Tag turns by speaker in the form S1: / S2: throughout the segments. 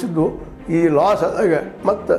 S1: ಹೆಚ್ಚಿದ್ದು ಈ ಲಾಸ್ ಆದಾಗ ಮತ್ತು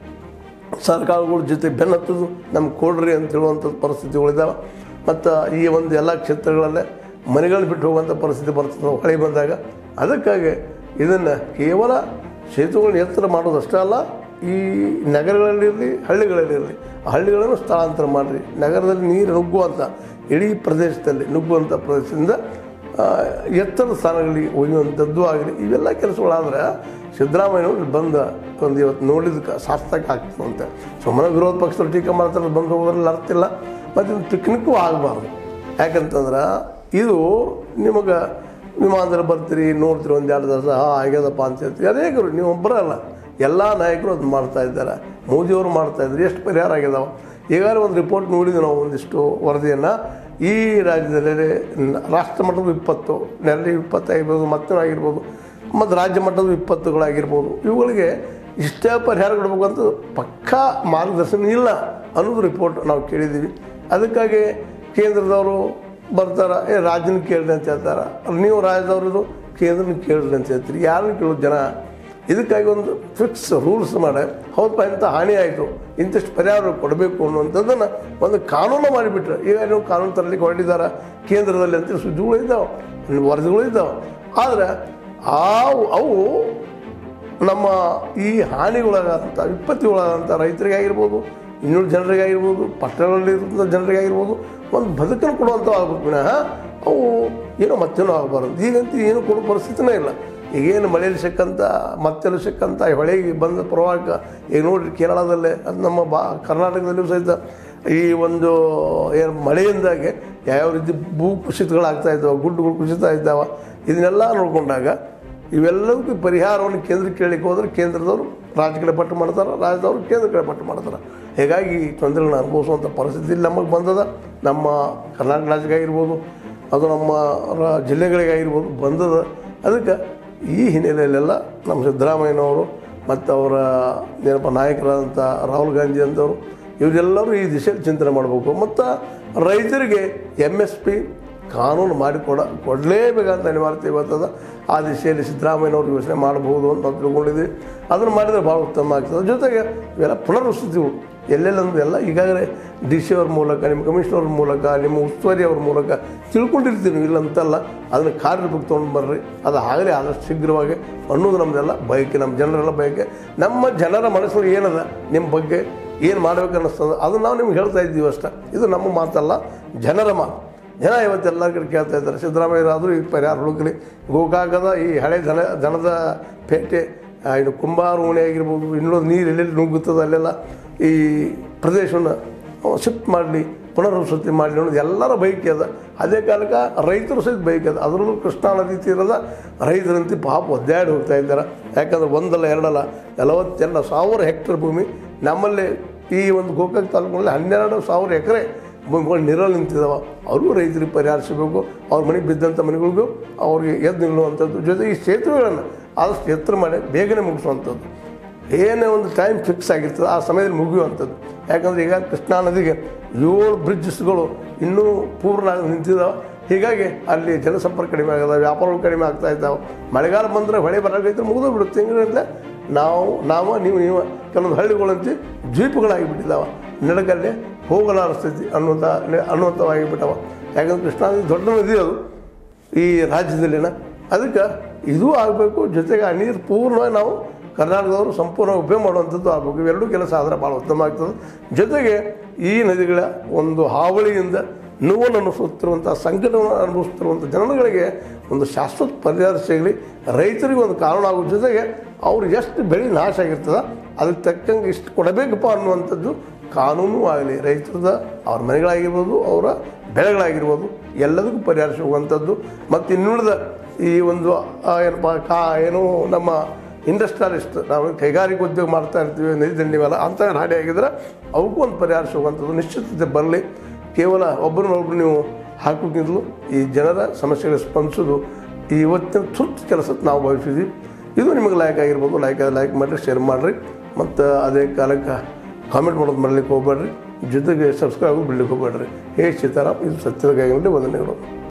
S1: ಸರ್ಕಾರಗಳ ಜೊತೆ ಬೆನ್ನತ್ತದು ನಮ್ಗೆ ಕೊಡ್ರಿ ಅಂತ ಹೇಳುವಂಥ ಪರಿಸ್ಥಿತಿಗಳಿದ್ದಾವೆ ಮತ್ತು ಈ ಒಂದು ಎಲ್ಲ ಕ್ಷೇತ್ರಗಳಲ್ಲೇ ಮನೆಗಳು ಬಿಟ್ಟು ಹೋಗುವಂಥ ಪರಿಸ್ಥಿತಿ ಬರ್ತದೆ ಹೊಳೆ ಬಂದಾಗ ಅದಕ್ಕಾಗಿ ಇದನ್ನು ಕೇವಲ ಸೇತುವೆಗಳನ್ನ ಎತ್ತರ ಮಾಡೋದಷ್ಟೇ ಅಲ್ಲ ಈ ನಗರಗಳಲ್ಲಿರಲಿ ಹಳ್ಳಿಗಳಲ್ಲಿರಲಿ ಆ ಹಳ್ಳಿಗಳನ್ನು ಸ್ಥಳಾಂತರ ಮಾಡಿರಿ ನಗರದಲ್ಲಿ ನೀರು ನುಗ್ಗುವಂಥ ಇಡೀ ಪ್ರದೇಶದಲ್ಲಿ ನುಗ್ಗುವಂಥ ಪ್ರದೇಶದಿಂದ ಆ, ಎತ್ತರದ ಸ್ಥಾನಗಳಿಗೆ ಒಯ್ಯುವಂಥದ್ದು ಆಗಲಿ ಇವೆಲ್ಲ ಕೆಲಸಗಳಾದ್ರೆ ಸಿದ್ದರಾಮಯ್ಯನವ್ರು ಬಂದ ಒಂದು ಇವತ್ತು ನೋಡಿದಕ್ಕೆ ಸಾರ್ಥಕ ಆಗ್ತದಂತೆ ಸುಮ್ಮನೆ ವಿರೋಧ ಪಕ್ಷದವ್ರು ಟೀಕೆ ಮಾಡ್ತಾರೆ ಬಂದು ಹೋಗೋದ್ರಲ್ಲಿ ಅರ್ಥ ಇಲ್ಲ ಮತ್ತು ಇದು ಪಿಕ್ನಿಕ್ಕು ಆಗಬಾರ್ದು ಯಾಕಂತಂದ್ರೆ ಇದು ನಿಮಗೆ ವಿಮಾನದಲ್ಲಿ ಬರ್ತೀರಿ ನೋಡ್ತೀರಿ ಒಂದು ಎರಡು ದಿವಸ ಹಾಂ ಆಗ್ಯದಪ್ಪ ಅಂತ ಹೇಳ್ತೀರಿ ಅನೇಕರು ನೀವು ಒಬ್ಬರಲ್ಲ ಎಲ್ಲ ನಾಯಕರು ಅದು ಮಾಡ್ತಾ ಇದ್ದಾರೆ ಮೋದಿಯವರು ಮಾಡ್ತಾ ಇದ್ದಾರೆ ಎಷ್ಟು ಪರಿಹಾರ ಆಗ್ಯದಾವ ಈಗಾಗಲೇ ಒಂದು ರಿಪೋರ್ಟ್ ನೋಡಿದ್ವಿ ನಾವು ಒಂದಿಷ್ಟು ವರದಿಯನ್ನು ಈ ರಾಜ್ಯದಲ್ಲಿ ನ- ರಾಷ್ಟ್ರ ಮಟ್ಟದ ವಿಪತ್ತು ನೆರಳಿ ವಿಪತ್ತು ಆಗಿರ್ಬೋದು ಮತ್ತೇನೋ ಆಗಿರ್ಬೋದು ಮತ್ತು ರಾಜ್ಯ ಮಟ್ಟದ ವಿಪತ್ತುಗಳಾಗಿರ್ಬೋದು ಇವುಗಳಿಗೆ ಇಷ್ಟೇ ಪರಿಹಾರ ಕೊಡಬೇಕು ಅಂತ ಪಕ್ಕಾ ಮಾರ್ಗದರ್ಶನ ಇಲ್ಲ ಅನ್ನೋದು ರಿಪೋರ್ಟ್ ನಾವು ಕೇಳಿದ್ದೀವಿ ಅದಕ್ಕಾಗಿ ಕೇಂದ್ರದವರು ಬರ್ತಾರೆ ಏ ರಾಜ್ಯನ ಕೇಳಿರಿ ಅಂತ ಹೇಳ್ತಾರೆ ನೀವು ರಾಜ್ಯದವ್ರದ್ದು ಕೇಂದ್ರನ ಕೇಳಿರಿ ಅಂತ ಹೇಳ್ತೀರಿ ಯಾರನ್ನ ಕೇಳೋದು ಜನ ಇದಕ್ಕಾಗಿ ಒಂದು ಫಿಕ್ಸ್ ರೂಲ್ಸ್ ಮಾಡಿ ಹೌದಪ್ಪ ಇಂಥ ಹಾನಿ ಆಯಿತು ಇಂತಿಷ್ಟು ಪರಿಹಾರ ಕೊಡಬೇಕು ಅನ್ನುವಂಥದ್ದನ್ನು ಒಂದು ಕಾನೂನು ಮಾಡಿಬಿಟ್ರೆ ಈಗ ನೀವು ಕಾನೂನು ತರಲಿಕ್ಕೆ ಹೊರಟಿದ್ದಾರೆ ಕೇಂದ್ರದಲ್ಲಿ ಅಂತ ಸುದ್ದಿಗಳು ಇದ್ದಾವೆ ವರದಿಗಳು ಇದ್ದಾವೆ ಆದರೆ ಆ ಅವು ನಮ್ಮ ಈ ಹಾನಿಗೊಳಗಾದಂಥ ವಿಪತ್ತಿಗೊಳಗಾದಂಥ ರೈತರಿಗಾಗಿರ್ಬೋದು ಇನ್ನೂರು ಜನರಿಗಾಗಿರ್ಬೋದು ಪಟ್ಟಣಗಳಲ್ಲಿ ಇರುವಂಥ ಜನರಿಗಾಗಿರ್ಬೋದು ಒಂದು ಬದುಕನ್ನು ಕೊಡುವಂಥ ಆಗ್ಬೇಕು ವಿನಃ ಅವು ಏನೋ ಮತ್ತೇನೋ ಆಗಬಾರ್ದು ಈಗಂತೂ ಏನು ಕೊಡೋ ಪರಿಸ್ಥಿತಿನೇ ಇಲ್ಲ ಈಗೇನು ಮಳೆಯಲ್ಲಿ ಸಿಕ್ಕಂಥ ಮತ್ತೆಲ್ಲ ಸಿಕ್ಕಂಥ ಈ ಹೊಳೆಗೆ ಬಂದ ಪ್ರವಾಹಕ್ಕೆ ಈಗ ನೋಡಿರಿ ಕೇರಳದಲ್ಲೇ ಅದು ನಮ್ಮ ಬಾ ಕರ್ನಾಟಕದಲ್ಲೂ ಸಹಿತ ಈ ಒಂದು ಏನು ಮಳೆಯಿಂದಾಗೆ ಯಾವ್ಯಾವ ರೀತಿ ಭೂ ಕುಸಿತಗಳಾಗ್ತಾ ಇದ್ದಾವೆ ಗುಡ್ಡುಗಳು ಕುಸಿತ ಇದ್ದಾವೆ ಇದನ್ನೆಲ್ಲ ನೋಡಿಕೊಂಡಾಗ ಇವೆಲ್ಲದಕ್ಕೂ ಪರಿಹಾರವನ್ನು ಕೇಂದ್ರ ಕೇಳಲಿಕ್ಕೆ ಹೋದ್ರೆ ಕೇಂದ್ರದವರು ರಾಜ್ಯ ಕಡೆ ಪಟ್ಟು ಮಾಡ್ತಾರೆ ರಾಜ್ಯದವರು ಕೇಂದ್ರ ಕಡೆ ಪಟ್ಟು ಮಾಡ್ತಾರೆ ಹೀಗಾಗಿ ಈ ತೊಂದರೆಗಳನ್ನ ಅನುಭವಿಸುವಂಥ ಪರಿಸ್ಥಿತಿ ಇಲ್ಲಿ ನಮಗೆ ಬಂದದ ನಮ್ಮ ಕರ್ನಾಟಕ ರಾಜ್ಯಕ್ಕಾಗಿರ್ಬೋದು ಅದು ನಮ್ಮ ರ- ಜಿಲ್ಲೆಗಳಿಗಾಗಿರ್ಬೋದು ಬಂದದ ಅದಕ್ಕೆ ಈ ಹಿನ್ನೆಲೆಯಲ್ಲೆಲ್ಲ ನಮ್ಮ ಸಿದ್ದರಾಮಯ್ಯನವರು ಮತ್ತು ಅವರ ಏನಪ್ಪ ನಾಯಕರಾದಂಥ ರಾಹುಲ್ ಗಾಂಧಿ ಅಂತವರು ಇವರೆಲ್ಲರೂ ಈ ದಿಶೆಯಲ್ಲಿ ಚಿಂತನೆ ಮಾಡಬೇಕು ಮತ್ತು ರೈತರಿಗೆ ಎಮ್ ಎಸ್ ಪಿ ಕಾನೂನು ಮಾಡಿಕೊಡ ಕೊಡಲೇಬೇಕಂತ ಅನಿವಾರ್ಯತೆ ಇವತ್ತದ ಆ ದಿಶೆಯಲ್ಲಿ ಸಿದ್ದರಾಮಯ್ಯನವರು ಯೋಚನೆ ಮಾಡಬಹುದು ಅಂತ ನಾವು ತಿಳ್ಕೊಂಡಿದ್ದೀವಿ ಅದನ್ನು ಮಾಡಿದರೆ ಭಾಳ ಉತ್ತಮ ಆಗ್ತದೆ ಜೊತೆಗೆ ಇವೆಲ್ಲ ಪುನರ್ವಸತಿಗಳು ಎಲ್ಲೆಲ್ಲಂದ್ರೆ ಎಲ್ಲ ಈಗಾಗಲೇ ಡಿ ಸಿ ಅವ್ರ ಮೂಲಕ ನಿಮ್ಮ ಕಮಿಷನರ್ ಮೂಲಕ ನಿಮ್ಮ ಉಸ್ತುವಾರಿ ಅವ್ರ ಮೂಲಕ ತಿಳ್ಕೊಂಡಿರ್ತೀವಿ ನೀವು ಇಲ್ಲ ಅಂತಲ್ಲ ಅದನ್ನು ಕಾರ್ಯರೂಪಕ್ಕೆ ತೊಗೊಂಡು ಬರ್ರಿ ಅದು ಆಗಲೇ ಆದಷ್ಟು ಶೀಘ್ರವಾಗಿ ಅನ್ನೋದು ನಮ್ಮದೆಲ್ಲ ಬಯಕೆ ನಮ್ಮ ಜನರೆಲ್ಲ ಬಯಕೆ ನಮ್ಮ ಜನರ ಮನಸ್ಸಲ್ಲಿ ಏನದ ನಿಮ್ಮ ಬಗ್ಗೆ ಏನು ಮಾಡ್ಬೇಕು ಅನ್ನಿಸ್ತದ ಅದು ನಾವು ನಿಮ್ಗೆ ಹೇಳ್ತಾ ಇದ್ದೀವಿ ಅಷ್ಟೇ ಇದು ನಮ್ಮ ಮಾತಲ್ಲ ಜನರ ಮಾತು ಜನ ಇವತ್ತು ಎಲ್ಲರ ಕಡೆ ಕೇಳ್ತಾ ಇದ್ದಾರೆ ಸಿದ್ದರಾಮಯ್ಯರಾದರೂ ಈ ಪರಿಹಾರ ಹುಡುಕಲಿ ಗೋಕಾಕದ ಈ ಹಳೆ ದನ ದನದ ಪೇಟೆ ಆ, ಇನ್ನು ಕುಂಬಾರ ಓಣಿ ಆಗಿರ್ಬೋದು ಇನ್ನೊಂದು ನೀರು ಎಲ್ಲೆಲ್ಲಿ ನುಗ್ಗುತ್ತದೆ ಅಲ್ಲೆಲ್ಲ ಈ ಪ್ರದೇಶವನ್ನು ಶಿಫ್ಟ್ ಮಾಡಲಿ ಪುನರ್ವಸತಿ ಮಾಡಲಿ ಅನ್ನೋದು ಎಲ್ಲರ ಬಯಕೆ ಅದ ಅದೇ ಕಾಲಕ್ಕೆ ರೈತರು ಸಹಿತ ಬಯಕೆ ಅದ ಅದರಲ್ಲೂ ಕೃಷ್ಣಾ ನದಿ ತೀರದ ರೈತರಂತೆ ಪಾಪ ಒದ್ದಾಡಿ ಹೋಗ್ತಾ ಇದ್ದಾರೆ ಯಾಕಂದ್ರೆ ಒಂದಲ್ಲ ಎರಡಲ್ಲ ನಲವತ್ತೆರಡು ಸಾವಿರ ಹೆಕ್ಟರ್ ಭೂಮಿ ನಮ್ಮಲ್ಲಿ ಈ ಒಂದು ಗೋಕಾಕ್ ತಾಲೂಕಿನಲ್ಲಿ ಹನ್ನೆರಡು ಸಾವಿರ ಎಕರೆ ಭೂಮಿಗಳು ನೀರಲ್ಲಿ ನಿಂತಿದ್ದಾವೆ ಅವ್ರಿಗೂ ರೈತರಿಗೆ ಪರಿಹಾರ ಸಿಗಬೇಕು ಅವ್ರ ಮನೆಗೆ ಬಿದ್ದಂಥ ಮನೆಗಳಿಗೂ ಅವ್ರಿಗೆ ಎದ್ದು ನಿಲ್ಲುವಂಥದ್ದು ಜೊತೆಗೆ ಈ ಸೇತುವೆಗಳನ್ನು ಆದಷ್ಟು ಎತ್ತರ ಮಾಡಿ ಬೇಗನೆ ಮುಗಿಸುವಂಥದ್ದು ಏನೇ ಒಂದು ಟೈಮ್ ಫಿಕ್ಸ್ ಆಗಿರ್ತದೆ ಆ ಸಮಯದಲ್ಲಿ ಮುಗಿಯುವಂಥದ್ದು ಯಾಕಂದರೆ ಈಗ ಕೃಷ್ಣಾ ನದಿಗೆ ಏಳು ಬ್ರಿಡ್ಜಸ್ಗಳು ಇನ್ನೂ ಪೂರ್ಣ ಆಗಿ ನಿಂತಿದ್ದಾವೆ ಹೀಗಾಗಿ ಅಲ್ಲಿ ಜನಸಂಪರ್ಕ ಕಡಿಮೆ ಆಗದ ವ್ಯಾಪಾರಗಳು ಕಡಿಮೆ ಆಗ್ತಾ ಇದ್ದಾವೆ ಮಳೆಗಾಲ ಬಂದರೆ ಹೊಳೆ ಬರೋಕೈತೆ ಮುಗಿದು ಬಿಡುತ್ತೆ ತಿಂಗಳಿಂದ ನಾವು ನಾವು ನೀವು ನೀವು ಕೆಲವೊಂದು ಹಳ್ಳಿಗಳಂತೆ ದ್ವೀಪಗಳಾಗಿ ಬಿಟ್ಟಿದ್ದಾವೆ ನಡಗಲ್ಲೇ ಹೋಗಲಾರ ಸ್ಥಿತಿ ಅನ್ನುವಂಥ ಅನ್ನುವಂಥವಾಗಿ ಬಿಟ್ಟವ ಯಾಕಂದ್ರೆ ಕೃಷ್ಣಾ ನದಿ ದೊಡ್ಡ ನದಿ ಅದು ಈ ರಾಜ್ಯದಲ್ಲಿನ ಅದಕ್ಕೆ ಇದೂ ಆಗಬೇಕು ಜೊತೆಗೆ ಆ ನೀರು ಪೂರ್ಣವಾಗಿ ನಾವು ಕರ್ನಾಟಕದವರು ಸಂಪೂರ್ಣ ಉಪಯೋಗ ಮಾಡುವಂಥದ್ದು ಆಗಬೇಕು ಇವೆರಡೂ ಕೆಲಸ ಆದರೆ ಭಾಳ ಉತ್ತಮ ಆಗ್ತದೆ ಜೊತೆಗೆ ಈ ನದಿಗಳ ಒಂದು ಹಾವಳಿಯಿಂದ ನೋವನ್ನು ಅನುಭವಿಸ್ತಿರುವಂಥ ಸಂಕಟವನ್ನು ಅನುಭವಿಸ್ತಿರುವಂಥ ಜನಗಳಿಗೆ ಒಂದು ಶಾಶ್ವತ ಪರಿಹಾರ ಸಿಗಲಿ ರೈತರಿಗೆ ಒಂದು ಕಾರಣ ಆಗೋ ಜೊತೆಗೆ ಅವ್ರು ಎಷ್ಟು ಬೆಳೆ ನಾಶ ಆಗಿರ್ತದೆ ಅದಕ್ಕೆ ತಕ್ಕಂಗೆ ಇಷ್ಟು ಕೊಡಬೇಕಪ್ಪ ಅನ್ನುವಂಥದ್ದು ಕಾನೂನು ಆಗಲಿ ರೈತರದ ಅವ್ರ ಮನೆಗಳಾಗಿರ್ಬೋದು ಅವರ ಬೆಳೆಗಳಾಗಿರ್ಬೋದು ಎಲ್ಲದಕ್ಕೂ ಪರಿಹಾರ ಸಿಗುವಂಥದ್ದು ಮತ್ತು ಇನ್ನುಳಿದ ಈ ಒಂದು ಆ, ಏನಪ್ಪ ಕಾ ಏನು ನಮ್ಮ ಇಂಡಸ್ಟ್ರಿಯಲಿಸ್ಟ್ ನಾವು ಕೈಗಾರಿಕೆ ಉದ್ಯೋಗ ಮಾಡ್ತಾ ಇರ್ತೀವಿ ನದಿ ದಂಡಿ ಮೇಲೆ ಅಂಥ ನಾಡಿ ಆಗಿದ್ರೆ ಅವಕ್ಕೂ ಒಂದು ಪರಿಹಾರ ಸಿಗುವಂಥದ್ದು ನಿಶ್ಚಿತತೆ ಬರಲಿ ಕೇವಲ ಒಬ್ಬರನ್ನೊಬ್ರು ನೀವು ಹಾಕೋಕ್ಕಿಂತಲೂ ಈ ಜನರ ಸಮಸ್ಯೆಗಳಿಗೆ ಸ್ಪಂದಿಸೋದು ಈ ಇವತ್ತಿನ ತುರ್ತು ಕೆಲಸ ನಾವು ಭಾವಿಸಿದ್ವಿ ಇದು ನಿಮಗೆ ಲೈಕ್ ಆಗಿರ್ಬೋದು ಲೈಕ್ ಲೈಕ್ ಮಾಡಿರಿ ಶೇರ್ ಮಾಡಿರಿ ಮತ್ತು ಅದೇ ಕಾಲಕ್ಕೆ ಕಾಮೆಂಟ್ ಮಾಡೋದು ಮಾಡಲಿಕ್ಕೆ ಹೋಗ್ಬೇಡ್ರಿ ಜೊತೆಗೆ ಸಬ್ಸ್ಕ್ರೈಬ್ ಬಿಡ್ಲಿಕ್ಕೆ ಹೋಗ್ಬೇಡ್ರಿ ಹೇ ಸೀತಾರಾಮ್ ಇದು ಸತ್ಯದ ಕೈಗೊಂಡು ವಂದನೆಗಳು